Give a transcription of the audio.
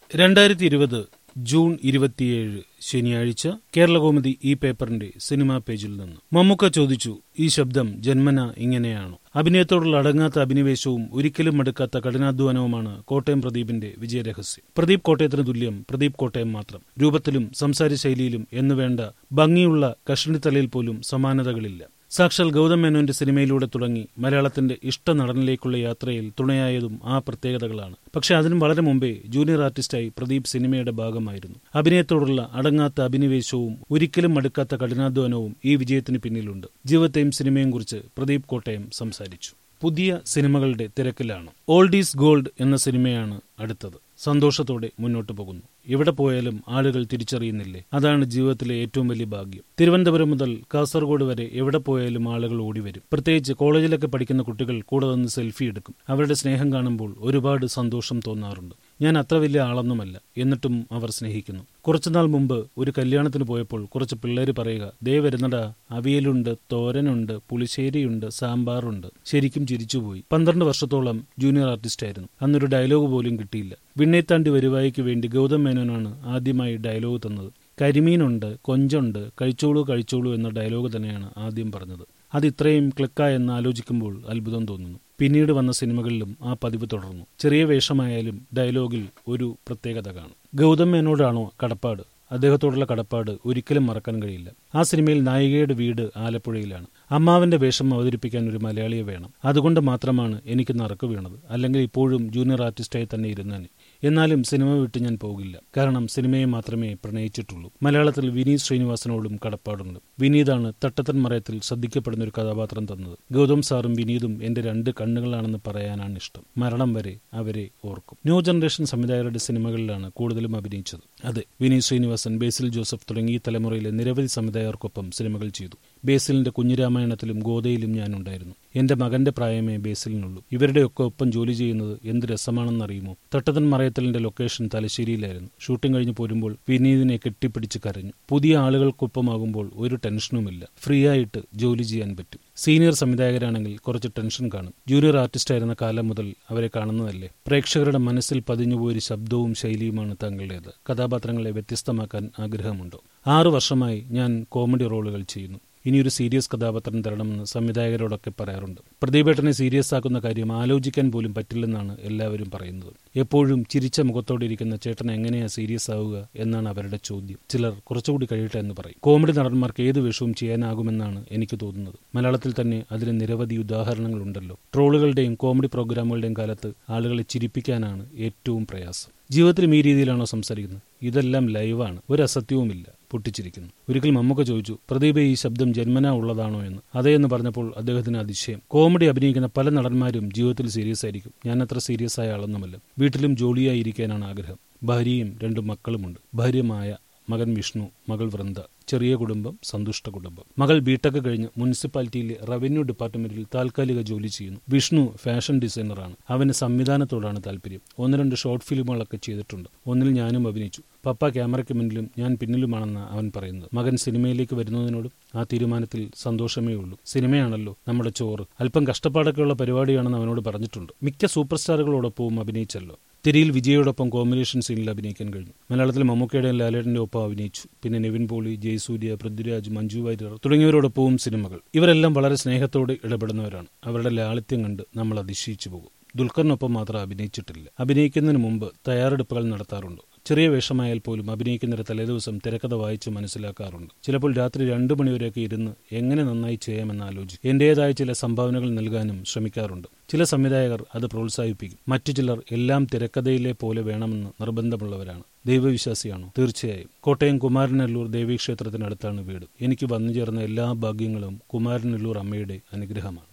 രണ്ടായിരത്തി ഇരുപത് ജൂൺ ഇരുപത്തിയേഴ് ശനിയാഴ്ച കേരളകൗമുദി ഈ പേപ്പറിന്റെ സിനിമാ പേജിൽ നിന്ന് മമ്മൂക്ക ചോദിച്ചു ഈ ശബ്ദം ജന്മന ഇങ്ങനെയാണോ അഭിനയത്തോടുള്ള അടങ്ങാത്ത അഭിനിവേശവും ഒരിക്കലും മടുക്കാത്ത കഠിനാധ്വാനവുമാണ് കോട്ടയം പ്രദീപിന്റെ വിജയരഹസ്യം പ്രദീപ് കോട്ടയത്തിന് തുല്യം പ്രദീപ് കോട്ടയം മാത്രം രൂപത്തിലും സംസാര ശൈലിയിലും എന്നുവേണ്ട ഭംഗിയുള്ള കഷണിത്തലയിൽ പോലും സമാനതകളില്ല സാക്ഷാൽ ഗൗതം മേനോന്റെ സിനിമയിലൂടെ തുടങ്ങി മലയാളത്തിന്റെ ഇഷ്ട നടനിലേക്കുള്ള യാത്രയിൽ തുണയായതും ആ പ്രത്യേകതകളാണ് പക്ഷെ അതിനും വളരെ മുമ്പേ ജൂനിയർ ആർട്ടിസ്റ്റായി പ്രദീപ് സിനിമയുടെ ഭാഗമായിരുന്നു അഭിനയത്തോടുള്ള അടങ്ങാത്ത അഭിനിവേശവും ഒരിക്കലും മടുക്കാത്ത കഠിനാധ്വാനവും ഈ വിജയത്തിന് പിന്നിലുണ്ട് ജീവിതത്തെയും സിനിമയും കുറിച്ച് പ്രദീപ് കോട്ടയം സംസാരിച്ചു പുതിയ സിനിമകളുടെ തിരക്കിലാണ് ഓൾഡ് ഈസ് ഗോൾഡ് എന്ന സിനിമയാണ് അടുത്തത് സന്തോഷത്തോടെ മുന്നോട്ട് പോകുന്നു എവിടെ പോയാലും ആളുകൾ തിരിച്ചറിയുന്നില്ലേ അതാണ് ജീവിതത്തിലെ ഏറ്റവും വലിയ ഭാഗ്യം തിരുവനന്തപുരം മുതൽ കാസർഗോഡ് വരെ എവിടെ പോയാലും ആളുകൾ ഓടിവരും പ്രത്യേകിച്ച് കോളേജിലൊക്കെ പഠിക്കുന്ന കുട്ടികൾ കൂടെ നിന്ന് സെൽഫി എടുക്കും അവരുടെ സ്നേഹം കാണുമ്പോൾ ഒരുപാട് സന്തോഷം തോന്നാറുണ്ട് ഞാൻ അത്ര വലിയ ആളൊന്നുമല്ല എന്നിട്ടും അവർ സ്നേഹിക്കുന്നു കുറച്ചുനാൾ മുമ്പ് ഒരു കല്യാണത്തിന് പോയപ്പോൾ കുറച്ച് പിള്ളേര് പറയുക ദേ വരുന്നടാ അവിയലുണ്ട് തോരനുണ്ട് പുളിശ്ശേരിയുണ്ട് സാമ്പാറുണ്ട് ശരിക്കും ചിരിച്ചുപോയി പന്ത്രണ്ട് വർഷത്തോളം ജൂനിയർ ആർട്ടിസ്റ്റ് ആയിരുന്നു അന്നൊരു ഡയലോഗ് പോലും കിട്ടിയില്ല വിണ്ണേത്താണ്ടി വരുവായിക്ക് വേണ്ടി ഗൗതം മേനോനാണ് ആദ്യമായി ഡയലോഗ് തന്നത് കരിമീനുണ്ട് കൊഞ്ചുണ്ട് കഴിച്ചോളൂ കഴിച്ചോളൂ എന്ന ഡയലോഗ് തന്നെയാണ് ആദ്യം പറഞ്ഞത് അത് ഇത്രയും ക്ലിക്കായെന്ന് ആലോചിക്കുമ്പോൾ അത്ഭുതം തോന്നുന്നു പിന്നീട് വന്ന സിനിമകളിലും ആ പതിവ് തുടർന്നു ചെറിയ വേഷമായാലും ഡയലോഗിൽ ഒരു പ്രത്യേകത കാണും ഗൗതം മേനോടാണോ കടപ്പാട് അദ്ദേഹത്തോടുള്ള കടപ്പാട് ഒരിക്കലും മറക്കാൻ കഴിയില്ല ആ സിനിമയിൽ നായികയുടെ വീട് ആലപ്പുഴയിലാണ് അമ്മാവന്റെ വേഷം അവതരിപ്പിക്കാൻ ഒരു മലയാളിയെ വേണം അതുകൊണ്ട് മാത്രമാണ് എനിക്ക് നറുക്ക് വീണത് അല്ലെങ്കിൽ ഇപ്പോഴും ജൂനിയർ ആർട്ടിസ്റ്റായി തന്നെ ഇരുന്നേനെ എന്നാലും സിനിമ വിട്ട് ഞാൻ പോകില്ല കാരണം സിനിമയെ മാത്രമേ പ്രണയിച്ചിട്ടുള്ളൂ മലയാളത്തിൽ വിനീത് ശ്രീനിവാസനോടും കടപ്പാടുണ്ട് വിനീതാണ് തട്ടത്തൻ മറയത്തിൽ ശ്രദ്ധിക്കപ്പെടുന്ന ഒരു കഥാപാത്രം തന്നത് ഗൗതം സാറും വിനീതും എന്റെ രണ്ട് കണ്ണുകളാണെന്ന് പറയാനാണ് ഇഷ്ടം മരണം വരെ അവരെ ഓർക്കും ന്യൂ ജനറേഷൻ സംവിധായകരുടെ സിനിമകളിലാണ് കൂടുതലും അഭിനയിച്ചത് അതെ വിനീത് ശ്രീനിവാസൻ ബേസിൽ ജോസഫ് തുടങ്ങി ഈ തലമുറയിലെ നിരവധി സംവിധായകർക്കൊപ്പം സിനിമകൾ ചെയ്തു ബേസിലിന്റെ കുഞ്ഞിരാമായണത്തിലും ഗോതയിലും ഞാനുണ്ടായിരുന്നു എന്റെ മകന്റെ പ്രായമേ ബേസിലിനുള്ളൂ ഇവരുടെയൊക്കെ ഒപ്പം ജോലി ചെയ്യുന്നത് എന്ത് രസമാണെന്നറിയുമോ തട്ടത്തൻ മറയത്തലിന്റെ ലൊക്കേഷൻ തലശ്ശേരിയിലായിരുന്നു ഷൂട്ടിംഗ് കഴിഞ്ഞ് പോരുമ്പോൾ വിനീതിനെ കെട്ടിപ്പിടിച്ച് കരഞ്ഞു പുതിയ ആളുകൾക്കൊപ്പമാകുമ്പോൾ ഒരു ടെൻഷനുമില്ല ഫ്രീ ആയിട്ട് ജോലി ചെയ്യാൻ പറ്റും സീനിയർ സംവിധായകരാണെങ്കിൽ കുറച്ച് ടെൻഷൻ കാണും ജൂനിയർ ആർട്ടിസ്റ്റ് ആയിരുന്ന കാലം മുതൽ അവരെ കാണുന്നതല്ലേ പ്രേക്ഷകരുടെ മനസ്സിൽ പതിഞ്ഞുപോയൊരു ശബ്ദവും ശൈലിയുമാണ് താങ്കളുടേത് കഥാപാത്രങ്ങളെ വ്യത്യസ്തമാക്കാൻ ആഗ്രഹമുണ്ടോ ആറു വർഷമായി ഞാൻ കോമഡി റോളുകൾ ചെയ്യുന്നു ഇനിയൊരു സീരിയസ് കഥാപാത്രം തരണമെന്ന് സംവിധായകരോടൊക്കെ പറയാറുണ്ട് പ്രദീപേട്ടനെ സീരിയസ് ആക്കുന്ന കാര്യം ആലോചിക്കാൻ പോലും പറ്റില്ലെന്നാണ് എല്ലാവരും പറയുന്നത് എപ്പോഴും ചിരിച്ച മുഖത്തോടെ ഇരിക്കുന്ന ചേട്ടൻ എങ്ങനെയാ സീരിയസ് ആവുക എന്നാണ് അവരുടെ ചോദ്യം ചിലർ കുറച്ചുകൂടി കഴിയട്ടെ എന്ന് പറയും കോമഡി നടന്മാർക്ക് ഏത് വേഷവും ചെയ്യാനാകുമെന്നാണ് എനിക്ക് തോന്നുന്നത് മലയാളത്തിൽ തന്നെ അതിന് നിരവധി ഉദാഹരണങ്ങളുണ്ടല്ലോ ട്രോളുകളുടെയും കോമഡി പ്രോഗ്രാമുകളുടെയും കാലത്ത് ആളുകളെ ചിരിപ്പിക്കാനാണ് ഏറ്റവും പ്രയാസം ജീവിതത്തിലും ഈ രീതിയിലാണോ സംസാരിക്കുന്നത് ഇതെല്ലാം ലൈവാണ് ഒരു അസത്യവുമില്ല പൊട്ടിച്ചിരിക്കുന്നു ഒരിക്കൽ മമ്മൂക്ക ചോദിച്ചു പ്രദീപ് ഈ ശബ്ദം ജന്മനാ ഉള്ളതാണോ എന്ന് അതേ എന്ന് പറഞ്ഞപ്പോൾ അദ്ദേഹത്തിന് അതിശയം കോമഡി അഭിനയിക്കുന്ന പല നടന്മാരും ജീവിതത്തിൽ സീരിയസ് ആയിരിക്കും ഞാൻ അത്ര സീരിയസ് ആയ ആളൊന്നുമല്ല വീട്ടിലും ജോലിയായി ഇരിക്കാനാണ് ആഗ്രഹം ഭാര്യയും രണ്ടു മക്കളുമുണ്ട് ഭാര്യമായ മകൻ വിഷ്ണു മകൾ വൃന്ദ ചെറിയ കുടുംബം സന്തുഷ്ട കുടുംബം മകൾ ബിടെക് കഴിഞ്ഞ് മുനിസിപ്പാലിറ്റിയിലെ റവന്യൂ ഡിപ്പാർട്ട്മെന്റിൽ താൽക്കാലിക ജോലി ചെയ്യുന്നു വിഷ്ണു ഫാഷൻ ഡിസൈനറാണ് അവന് സംവിധാനത്തോടാണ് താല്പര്യം ഒന്ന് രണ്ട് ഷോർട്ട് ഫിലിമുകളൊക്കെ ചെയ്തിട്ടുണ്ട് ഒന്നിൽ ഞാനും അഭിനയിച്ചു പപ്പ ക്യാമറയ്ക്ക് മുന്നിലും ഞാൻ പിന്നിലുമാണെന്ന് അവൻ പറയുന്നത് മകൻ സിനിമയിലേക്ക് വരുന്നതിനോടും ആ തീരുമാനത്തിൽ സന്തോഷമേ ഉള്ളൂ സിനിമയാണല്ലോ നമ്മുടെ ചോറ് അല്പം കഷ്ടപ്പാടൊക്കെയുള്ള പരിപാടിയാണെന്ന് അവനോട് പറഞ്ഞിട്ടുണ്ട് മിക്ക സൂപ്പർ സ്റ്റാറുകളോടൊപ്പവും അഭിനയിച്ചല്ലോ തിരിയിൽ വിജയോടൊപ്പം കോമ്പിനേഷൻ സീനിൽ അഭിനയിക്കാൻ കഴിഞ്ഞു മലയാളത്തിൽ മമ്മൂക്കയുടെയും ലാലേട്ടന്റെ ഒപ്പം അഭിനയിച്ചു പിന്നെ നിവിൻ പോളി ജയസൂര്യ പൃഥ്വിരാജ് മഞ്ജു വാര്യർ തുടങ്ങിയവരോടൊപ്പവും സിനിമകൾ ഇവരെല്ലാം വളരെ സ്നേഹത്തോടെ ഇടപെടുന്നവരാണ് അവരുടെ ലാളിത്യം കണ്ട് നമ്മൾ അതിശയിച്ചു പോകും ദുൽഖറിനൊപ്പം മാത്രം അഭിനയിച്ചിട്ടില്ല അഭിനയിക്കുന്നതിന് മുമ്പ് തയ്യാറെടുപ്പുകൾ നടത്താറുണ്ട് ചെറിയ വേഷമായാൽ പോലും അഭിനയിക്കുന്നതിന് തലേദിവസം തിരക്കഥ വായിച്ച് മനസ്സിലാക്കാറുണ്ട് ചിലപ്പോൾ രാത്രി രണ്ടു മണിവരെയൊക്കെ ഇരുന്ന് എങ്ങനെ നന്നായി ചെയ്യാമെന്ന് ആലോചിക്കും എന്റേതായ ചില സംഭാവനകൾ നൽകാനും ശ്രമിക്കാറുണ്ട് ചില സംവിധായകർ അത് പ്രോത്സാഹിപ്പിക്കും മറ്റു ചിലർ എല്ലാം തിരക്കഥയിലെ പോലെ വേണമെന്ന് നിർബന്ധമുള്ളവരാണ് ദൈവവിശ്വാസിയാണോ തീർച്ചയായും കോട്ടയം കുമാരനല്ലൂർ ദേവീക്ഷേത്രത്തിനടുത്താണ് വീട് എനിക്ക് വന്നു ചേർന്ന എല്ലാ ഭാഗ്യങ്ങളും കുമാരനല്ലൂർ അമ്മയുടെ അനുഗ്രഹമാണ്